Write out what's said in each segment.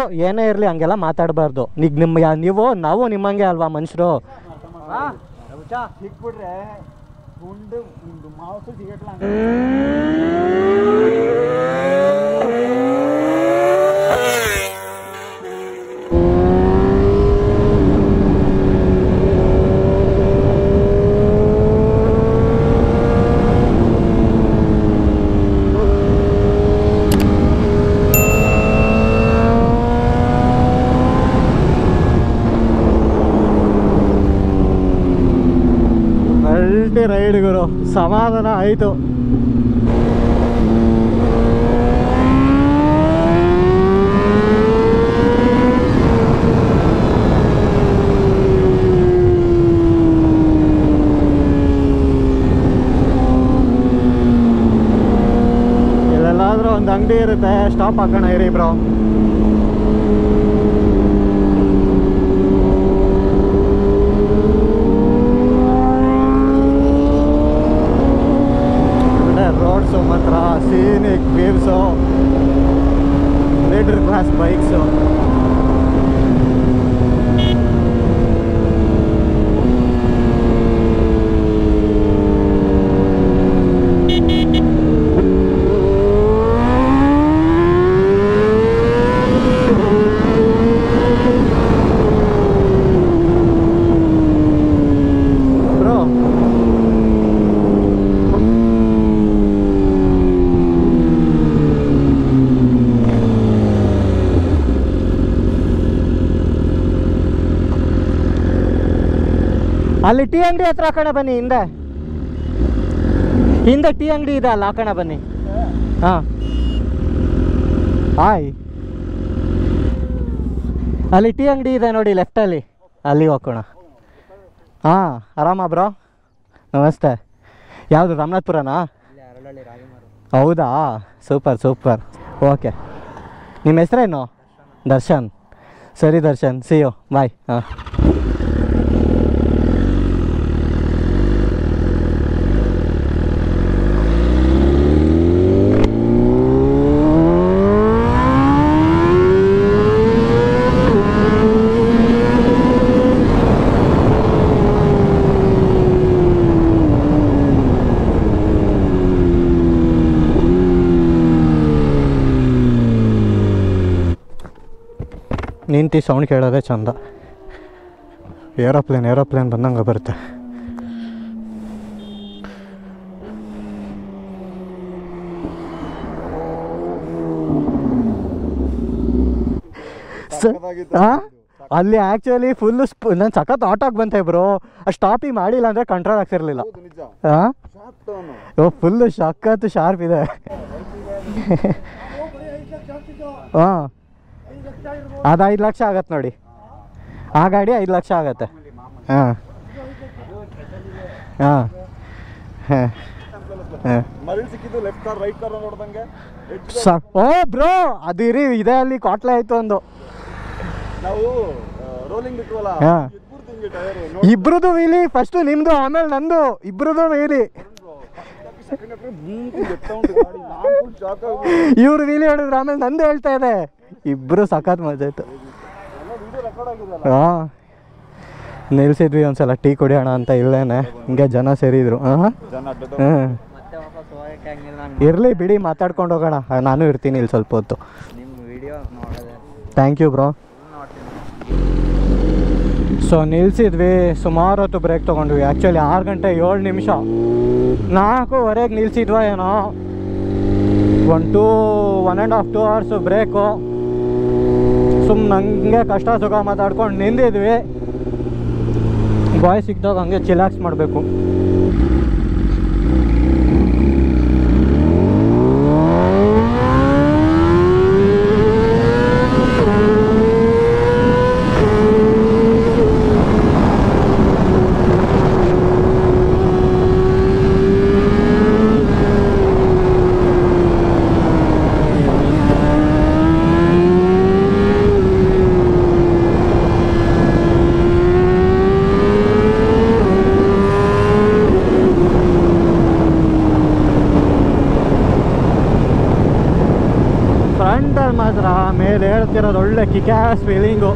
ಏನೇ ಇರಲಿ ಹಂಗೆಲ್ಲ ಮಾತಾಡಬಾರ್ದು ಈಗ ನಿಮ್ಮ ಯಾ- ನೀವು ನಾವು ನಿಮ್ಮಂಗೆ ಅಲ್ವಾ ಮನುಷ್ಯರು ಸಿಕ್ಬಿಟ್ರೆ ಗುಂಡು ಗುಂಡು ಮಾಂಸ ಸಿಗಟ್ಲ ಅಲ್ಟಿ ರೈಡ್ ಗುರು ಸಮಾಧಾನ ಆಯಿತು ಇಲ್ಲೆಲ್ಲಾದ್ರೂ ಒಂದು ಅಂಗಡಿ ಇರುತ್ತೆ ಸ್ಟಾಪ್ ಹಾಕೋಣ ಇರಿ ಬ್ರೋ ರೋಡ್ಸು ಮಾತ್ರ scenic views middle class bikes bro ಅಲ್ಲಿ ಟೀ ಅಂಗಡಿ ಹತ್ರ ಹಾಕೋಣ ಬನ್ನಿ ಹಿಂದೆ ಹಿಂದೆ ಟೀ ಅಂಗಡಿ ಇದೆ ಅಲ್ಲ ಹಾಕೋಣ ಬನ್ನಿ ಹಾಂ ಹಾಯ್ ಅಲ್ಲಿ ಟೀ ಅಂಗಡಿ ಇದೆ ನೋಡಿ ಲೆಫ್ಟಲ್ಲಿ ಅಲ್ಲಿ ಹೋಗೋಣ ಹಾಂ ಆರಾಮ ಬ್ರೋ ನಮಸ್ತೆ ಯಾವುದು ರಾಮನಾಥ್ಪುರನಾ ಹೌದಾ ಸೂಪರ್ ಸೂಪರ್ ಓಕೆ ನಿಮ್ಮ ಹೆಸರೇನು ದರ್ಶನ್ ಸರಿ ದರ್ಶನ್ ಸಿ ಯು ಬಾಯ್ ಹಾಂ ನಿಂತು ಸೌಂಡ್ ಕೇಳೋದೇ ಚಂದ ಏರೋಪ್ಲೇನ್ ಏರೋಪ್ಲೇನ್ ಬಂದಂಗೆ ಬರುತ್ತೆ ಸ- ಆ? ಅಲ್ಲಿ ಆ್ಯಕ್ಚುಲಿ ಫುಲ್ ಸ್ಪ್ ನಾನು ಸಖತ್ ಆಟೋಗೆ ಬಂತೆ ಬ್ರೋ ಆ ಸ್ಟಾಪಿಂಗ್ ಮಾಡಿಲ್ಲ ಅಂದರೆ ಕಂಟ್ರೋಲ್ ಆಗ್ತಿರ್ಲಿಲ್ಲ ನಿಜ ಹಾಂ ಶಾರ್ಪ್ ಅವನು ಓ ಫುಲ್ ಸಖತ್ ಶಾರ್ಪ್ ಇದೆ ಹಾಂ ಅದು ಐದು ಲಕ್ಷ ಆಗತ್ತೆ ನೋಡಿ ಆ ಗಾಡಿ ಐದು ಲಕ್ಷ ಆಗತ್ತೆ ಹಾಂ ಹಾಂ ಹಾಂ ಹಾಂ ಮರಳಿ ಸಿಕ್ಕಿದ್ದು ಲೆಫ್ಟ್ ಕಾರ್ ರೈಟ್ ಕಾರ್ ನೋಡ್ದಂಗೆ ಸ ಓ ಬ್ರೋ ಅದು ಇರಿ ಇದೆ ಅಲ್ಲಿ ಕಾಟ್ಲೆ ಆಯ್ತು ಒಂದು ನಾವು ರೋಲಿಂಗ್ ಇಟ್ವಲ್ಲ ಹಾ. ಇಟ್ಬಿಡ್ತು ಹಿಂಗೆ ಟೈರ್ ಇಬ್ರದು ವೀಲಿ ಫಸ್ಟು ನಿಮ್ದು ಆಮೇಲೆ ನಂದು ಇಬ್ರದು ವೀಲಿ ಇವ್ರು ವೀಲಿ ಹೇಳಿದ್ರು ಆಮೇಲೆ ನಂದು ಹೇಳ್ತಾ ಇದೆ ಇಬ್ರು ಸಖತ್ ಮಜಾ ಆಯ್ತು ಹಾಂ ನಿಲ್ಸಿದ್ವಿ ಒಂದ್ಸಲ ಟೀ ಕುಡಿಯೋಣ ಅಂತ ಇಲ್ಲೇನೆ ಹಿಂಗೆ ಜನ ಸೇರಿದ್ರು ಹಾಂ ಜನ ಅಡ್ಡದ ಹ್ಞೂ ಮತ್ತೆ ವಾಪಸ್ ಹೋಗಕ್ಕೆ ಹಂಗಿಲ್ಲ ಇರಲಿ ಬಿಡಿ ಮಾತಾಡ್ಕೊಂಡು ಹೋಗೋಣ ಆ, ನಾನು ಇರ್ತೀನಿ ಇಲ್ಲಿ ಸ್ವಲ್ಪ ಹೊತ್ತು ನಿಮ್ಮ ವಿಡಿಯೋ ನೋಡಿದೆ ಥ್ಯಾಂಕ್ ಯು ಬ್ರೋ ನೋಡ್ತೀನಿ ಸೊ ನಿಲ್ಸಿದ್ವಿ ಸುಮಾರು ಹೊತ್ತು ಬ್ರೇಕ್ ತೊಗೊಂಡ್ವಿ ಆ್ಯಕ್ಚುಲಿ ಆರು ಗಂಟೆ ಏಳು ನಿಮಿಷ ನಾಲ್ಕೂವರೆಗೆ ನಿಲ್ಸಿದ್ವ ಏನೋ one two one and half two hours break ಸುಮ್ಮನೆ ಹಂಗೆ ಕಷ್ಟ ಸುಖ ಮಾತಾಡ್ಕೊಂಡು ನಿಂದಿದ್ವಿ ಬಾಯ್ ಸಿಕ್ಕಿದಾಗ ಹಂಗೆ ಚಿಲಾಕ್ಸ್ ಮಾಡಬೇಕು ಅದು ಹೇಳ್ತಿರೋದು ಒಳ್ಳೆ ಕಿಕ್ಯಾಸ್ ಫೀಲಿಂಗು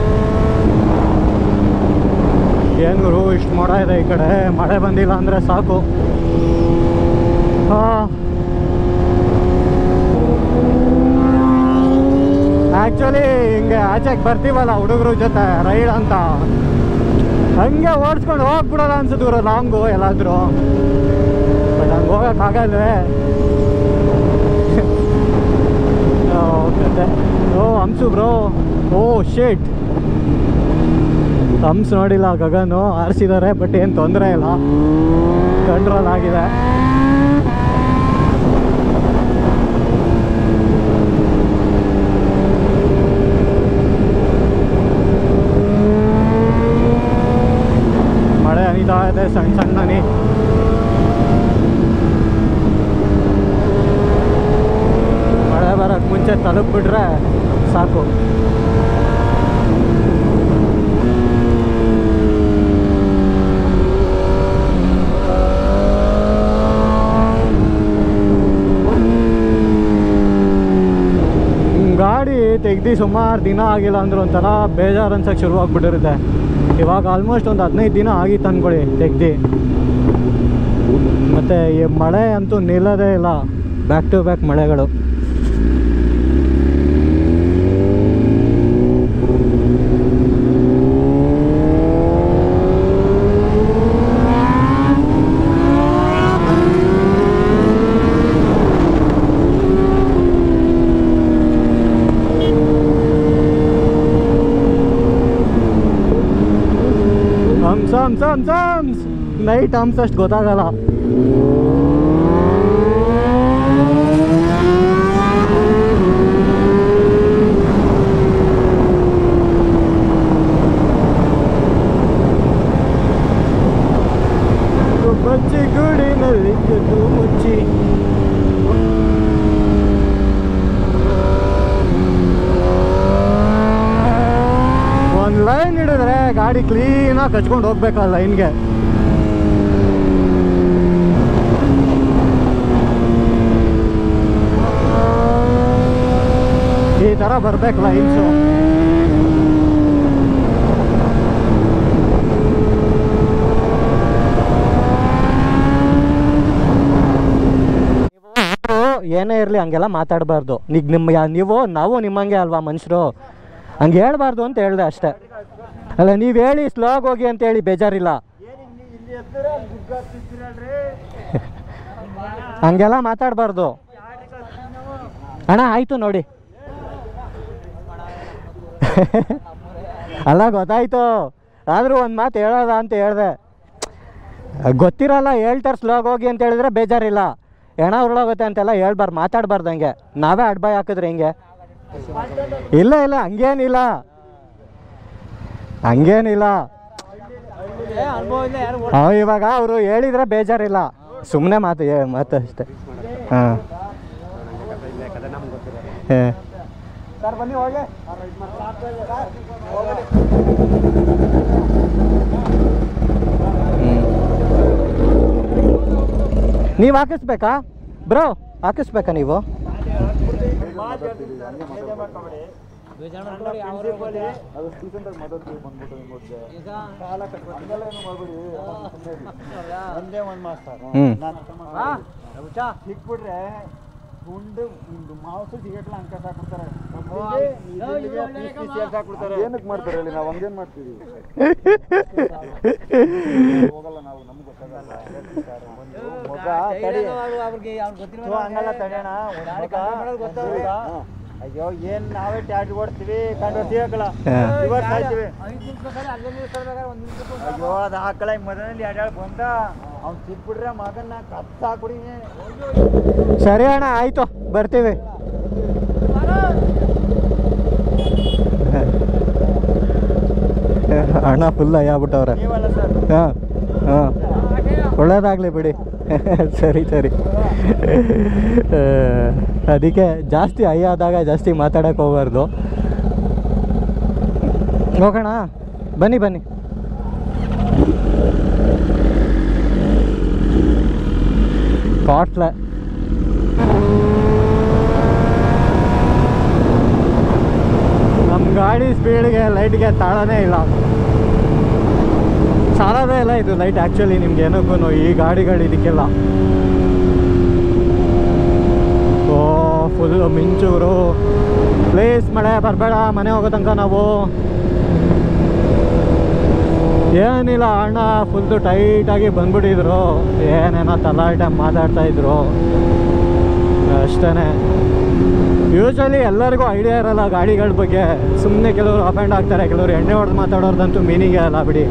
ಏನು ಗುರು ಇಷ್ಟು ಮೋಡ ಇದೆ ಈ ಕಡೆ ಮಳೆ ಬಂದಿಲ್ಲ ಅಂದರೆ ಸಾಕು ಹಾಂ ಆ್ಯಕ್ಚುಲಿ ಹಿಂಗೆ ಆಚೆಗೆ ಬರ್ತೀವಲ್ಲ ಹುಡುಗರ ಜೊತೆ ರೈಡ್ ಅಂತ ಹಂಗೆ ಓಡಿಸ್ಕೊಂಡು ಹೋಗ್ಬಿಡೋದ ಅನ್ಸುತ್ತೆ ಲಾಂಗು ಎಲ್ಲಾದರೂ ಬಟ್ ಹಂಗೆ ಹೋಗೋಕ್ಕಾಗಲ್ವೇ ಕತೆ ಓ ಹಂಸು ಬ್ರೋ ಓ ಶೇಟ್ ಹಂಸ್ ನೋಡಿಲ್ಲ ಗಗನು ಆರಿಸಿದ್ದಾರೆ ಬಟ್ ಏನು ತೊಂದರೆ ಇಲ್ಲ ಕಂಟ್ರೋಲ್ ಆಗಿದೆ ಮಳೆ ಹನಿತಾ ಇದೆ ಸಣ್ಣ ಸಣ್ಣ ಹನಿ ಮಳೆ ಬರೋಕ್ಕೆ ಮುಂಚೆ ತಲುಪಿಬಿಟ್ರೆ ಸಾಕು ಗಾಡಿ ತೆಗ್ದು ಸುಮಾರು ದಿನ ಆಗಿಲ್ಲ ಅಂದ್ರೆ ಒಂಥರ ಬೇಜಾರು ಅನ್ಸಕ್ಕೆ ಶುರುವಾಗ್ಬಿಟ್ಟಿರುತ್ತೆ ಇವಾಗ ಆಲ್ಮೋಸ್ಟ್ ಒಂದು ಹದಿನೈದು ದಿನ ಆಗಿತ್ತು ಅಂದ್ಕೊಳ್ಳಿ ತೆಗ್ದು ಮತ್ತು ಈ ಮಳೆ ಅಂತೂ ನಿಲ್ಲೋದೇ ಇಲ್ಲ ಬ್ಯಾಕ್ ಟು ಬ್ಯಾಕ್ ಮಳೆಗಳು ಹಂಸ ಹಂಸ ಹಂಸ ಹಂಸ್ ನೈಟ್ ಹಂಸ ಅಷ್ಟು ಗೊತ್ತಾಗಲ್ಲ ಬಚ್ಚಿ ಗೂಡಿನಲ್ಲಿ ಕದ್ದು ಮುಚ್ಚಿ ಒಂದು ಲೈನ್ ಹಿಡಿದ್ರೆ ಗಾಡಿ ಕ್ಲೀನಾಗಿ ಕಚ್ಕೊಂಡು ಹೋಗ್ಬೇಕು ಆ ಲೈನ್ಗೆ ಈ ಥರ ಬರ್ಬೇಕು ಲೈನ್ಸು ಏನೇ ಇರಲಿ ಹಂಗೆಲ್ಲ ಮಾತಾಡಬಾರ್ದು ಈಗ ನಿಮ್ಮ ಯಾ- ನೀವು ನಾವು ನಿಮ್ಮಂಗೆ ಅಲ್ವಾ ಮನುಷ್ಯರು ಹಂಗೆ ಹೇಳ್ಬಾರ್ದು ಅಂತ ಹೇಳ್ದೆ ಅಷ್ಟೇ ಅಲ್ಲ ನೀವು ಹೇಳಿ ಸ್ಲೋಗ್ ಹೋಗಿ ಅಂತ ಹೇಳಿ ಬೇಜಾರಿಲ್ಲ ಇಲ್ಲಿ ಎತ್ತರ ಗುಗ್ಗ ಹತ್ತಿಸ್ತೀರಲ್ರಿ ಹಂಗೆಲ್ಲ ಮಾತಾಡಬಾರ್ದು ಅಣ್ಣ ಆಯಿತು ನೋಡಿ ಅಲ್ಲ ಗೊತ್ತಾಯ್ತು ಆದರೂ ಒಂದು ಮಾತು ಹೇಳೋದ ಅಂತ ಹೇಳ್ದೆ ಗೊತ್ತಿರಲ್ಲ ಹೇಳ್ತಾರೆ ಸ್ಲೋಗ್ ಹೋಗಿ ಅಂತ ಹೇಳಿದ್ರೆ ಬೇಜಾರಿಲ್ಲ ಹೆಣ ಉರುಳೋಗುತ್ತೆ ಅಂತೆಲ್ಲ ಹೇಳ್ಬಾರ್ದು ಮಾತಾಡ್ಬಾರ್ದು ಹಂಗೆ ನಾವೇ ಅಡ್ಬಾಯ್ ಹಾಕಿದ್ರೆ ಹಿಂಗೆ ಇಲ್ಲ ಇಲ್ಲ ಹಂಗೇನಿಲ್ಲ ಹಂಗೇನಿಲ್ಲ ಅವ್ ಇವಾಗ ಅವರು ಹೇಳಿದ್ರೆ ಬೇಜಾರಿಲ್ಲ ಸುಮ್ಮನೆ ಮಾತು ಏ- ಮಾತು ಅಷ್ಟೇ ಹಾಂ ಸರ್ ಬನ್ನಿ ಹೋಗಿ ನೀವು ಹಾಕಿಸ್ಬೇಕಾ ಬ್ರೋ ಹಾಕಿಸ್ಬೇಕಾ ನೀವು ಅದು ಸ್ಟೇಷನ್ದಾಗ ಮಾತಾಡ್ತೀವಿ ಬಂದ್ಬಿಟ್ಟು ನಿಮ್ಗೆ ಸಾಲ ಕಟ್ಕೊಂಡು ಹಂಗೆಲ್ಲ ಏನು ಮಾಡ್ಬೇಡಿ ಒಂದೇ ಒಂದು ಮಾಸ್ಟರ್ ಹ್ಮ್. ನಾನು ಸಿಕ್ಬಿಟ್ರೆ ಗುಂಡು ಒಂದು ಮಾಂಸ ಸಿಗಟ್ಲ ಅಂಕ ಸಾಕ್ಬಿಡ್ತಾರೆ ಏನಕ್ಕೆ ಮಾಡ್ತಾರೆ ಹೇಳಿ ನಾವು ಹಂಗೇನ್ ಮಾಡ್ತೀವಿ ಹೋಗಲ್ಲ ನಾವು ನಮ್ಗೆ ಗೊತ್ತಾಗಲ್ಲ ಒಂದು ಮಗ ತಡಿ ಥು, ಹಂಗಲ್ಲ ತಡೆಯೋಣ ಒಂದ್ ಮಗ ಹೌದಾ? ಅಯ್ಯೋ ಏನ್ ನಾವೇ ಟ್ಯಾಟ್ ಓಡ್ತೀವಿ ಕಂಡು ಸಿಗಕ್ಕಲ್ಲ ಹಾ. ರಿವರ್ಸ್ ಆಯ್ತೀವಿ ಅಯ್ಯೋ ಅದು ಹಾಕಲ್ಲ ಈ ಮದನಲ್ಲಿ ಎರಡು ಬಂದ ಅವ್ನು ಸಿಕ್ಬಿಟ್ರೆ ಮಗನ್ನ ಕತ್ತ ಹಾಕ್ಬಿಡಿ ಸರಿ ಅಣ್ಣ ಆಯಿತು ಬರ್ತೀವಿ ಅಣ್ಣ ಫುಲ್ ಆಗ್ಬಿಟ್ಟವ್ರೆ ನೀವಲ್ಲ ಸರ್ ಹಾಂ ಹಾಂ ಒಳ್ಳೇದಾಗಲಿ ಬಿಡಿ ಸರಿ ಸರಿ ಆ, ಅದಕ್ಕೆ ಜಾಸ್ತಿ ಐ ಆದಾಗ ಜಾಸ್ತಿ ಮಾತಾಡಕ್ಕೆ ಹೋಗ್ಬಾರ್ದು ಹೋಗೋಣ ಬನ್ನಿ ಬನ್ನಿ ಕಾಟ್ಲೆ ಗಾಡಿ ಸ್ಪೀಡ್ಗೆ ಲೈಟ್ಗೆ ತಾಳನೇ ಇಲ್ಲ ಸಾಲದೇ ಇಲ್ಲ ಇದು ಲೈಟ್ ಆ್ಯಕ್ಚುಲಿ ನಿಮ್ಗೆ ಏನಕ್ಕೂ ಈ ಗಾಡಿಗಳು ಇದಕ್ಕೆಲ್ಲ ಓ ಫುಲ್ ಮಿಂಚೂರು ಪ್ಲೀಸ್ ಮಳೆ ಬರಬೇಡ ಮನೆ ಹೋಗೋ ತನಕ ನಾವು ಏನಿಲ್ಲ ಅಣ್ಣ ಫುಲ್ಲು ಟೈಟಾಗಿ ಬಂದ್ಬಿಟ್ಟಿದ್ರು ಏನೇನೋ ತಲಾಟೆ ಮಾತಾಡ್ತಾ ಇದ್ರು ಅಷ್ಟೇ ಯೂಶ್ವಲಿ ಎಲ್ಲರಿಗೂ ಐಡಿಯಾ ಇರಲ್ಲ ಗಾಡಿಗಳ ಬಗ್ಗೆ ಸುಮ್ಮನೆ ಕೆಲವರು ಅಪ್ ಆ್ಯಂಡ್ ಆಗ್ತಾರೆ ಕೆಲವರು ಎಣ್ಣೆ ಹೊಡೆದು ಮಾತಾಡೋರ್ದಂತೂ ಮೀನಿಂಗೇ ಅಲ್ಲ ಬಿಡಿ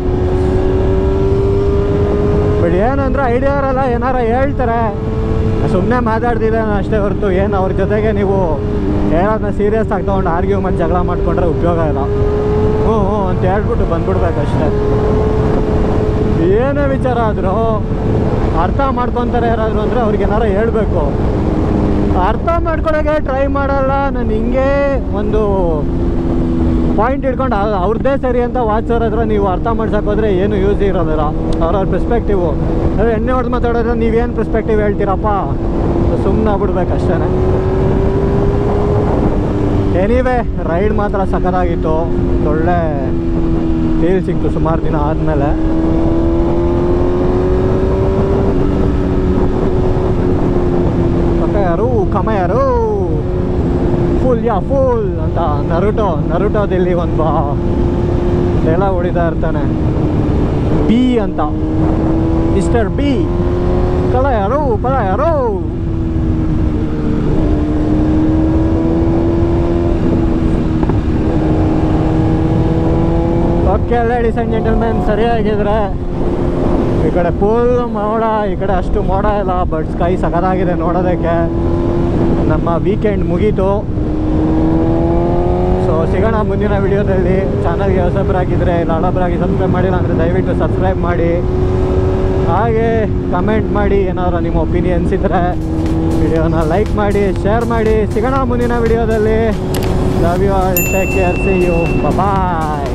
ಬಟ್ ಏನಂದ್ರೆ ಐಡಿಯಾ ಇರಲ್ಲ ಏನಾರ ಹೇಳ್ತಾರೆ ಸುಮ್ಮನೆ ಮಾತಾಡ್ತಿದ್ದೆ ಅಷ್ಟೇ ಹೊರತು ಏನು ಅವ್ರ ಜೊತೆಗೆ ನೀವು ಹೇಳೋದನ್ನ ಸೀರಿಯಸ್ ಆಗಿ ತೊಗೊಂಡು ಆರ್ಗ್ಯೂ ಮಾಡಿ ಜಗಳ ಮಾಡ್ಕೊಂಡ್ರೆ ಉಪಯೋಗ ಇಲ್ಲ ಹ್ಞೂ ಹ್ಞೂ ಅಂತ ಹೇಳ್ಬಿಟ್ಟು ಬಂದ್ಬಿಡ್ಬೇಕಷ್ಟೇ ಏನೇ ವಿಚಾರ ಆದರೂ ಅರ್ಥ ಮಾಡ್ಕೊತಾರೆ ಯಾರಾದರೂ ಅಂದರೆ ಅವ್ರಿಗೆ ಏನಾರ ಹೇಳಬೇಕು ಅರ್ಥ ಮಾಡ್ಕೊಳ್ಳೋಕೆ ಟ್ರೈ ಮಾಡಲ್ಲ ನಾನು ಹಿಂಗೆ ಒಂದು ಪಾಯಿಂಟ್ ಇಟ್ಕೊಂಡು ಅವ್- ಅವ್ರದ್ದೇ ಸರಿ ಅಂತ ವಾಚೋರ್ ಹತ್ರ ನೀವು ಅರ್ಥ ಮಾಡ್ಸಕ್ಕೆ ಹೋದ್ರೆ ಏನು ಯೂಸ್ ಇರೋದಿಲ್ಲ ಅವ್ರವ್ರ ಪರ್ಸ್ಪೆಕ್ಟಿವು ಅದೇ ಎಣ್ಣೆ ಹೊಡೆದು ಮಾತಾಡೋದ್ರೆ ನೀವೇನು ಪರ್ಸ್ಪೆಕ್ಟಿವ್ ಹೇಳ್ತೀರಪ್ಪ ಸುಮ್ಮನೆ ಬಿಡ್ಬೇಕು ಅಷ್ಟೇ ಎನಿವೇ ರೈಡ್ ಮಾತ್ರ ಸಖತ್ತಾಗಿತ್ತು ಒಳ್ಳೆ ಫೀಲ್ ಸಿಕ್ತು ಸುಮಾರು ದಿನ ಆದಮೇಲೆ ಯಾರು ಕಮ ಯಾರು ಫುಲ್ ಯಾ ಫುಲ್ ಅಂತ ನರುಟೋ ನರುಟೋದಲ್ಲಿ ಒಂದು ಎಲ್ಲ ಹೊಡಿತಾ ಇರ್ತಾನೆ ಬಿ ಅಂತ ಮಿಸ್ಟರ್ ಬಿ ಕಲ ಯಾರು ಪಲ ಯಾರು ಓಕೆ ಲೇಡೀಸ್ ಆ್ಯಂಡ್ ಜೆಂಟಲ್ಮೆನ್ ಸರಿಯಾಗಿದ್ರೆ ಈ ಕಡೆ ಫುಲ್ ಮೋಡ ಈ ಕಡೆ ಅಷ್ಟು ಮೋಡ ಇಲ್ಲ ಬಟ್ ಸ್ಕೈ ಸಖತ್ತಾಗಿದೆ ನೋಡೋದಕ್ಕೆ ನಮ್ಮ ವೀಕೆಂಡ್ ಮುಗೀತು ಸೊ ಸಿಗೋಣ ಮುಂದಿನ ವಿಡಿಯೋದಲ್ಲಿ ಚಾನಲ್ಗೆ ಹೊಸಬರಾಗಿದ್ದರೆ ಇಲ್ಲ ಹಳಬರಾಗಿ ಸಬ್ಸ್ಕ್ರೈಬ್ ಮಾಡಿಲ್ಲ ಅಂದರೆ ದಯವಿಟ್ಟು ಸಬ್ಸ್ಕ್ರೈಬ್ ಮಾಡಿ ಹಾಗೆ ಕಮೆಂಟ್ ಮಾಡಿ ಏನಾದ್ರು ನಿಮ್ಮ ಒಪಿನಿಯನ್ಸ್ ಇದ್ದರೆ ವಿಡಿಯೋನ ಲೈಕ್ ಮಾಡಿ ಶೇರ್ ಮಾಡಿ ಸಿಗೋಣ ಮುಂದಿನ ವಿಡಿಯೋದಲ್ಲಿ love you all take care see you bye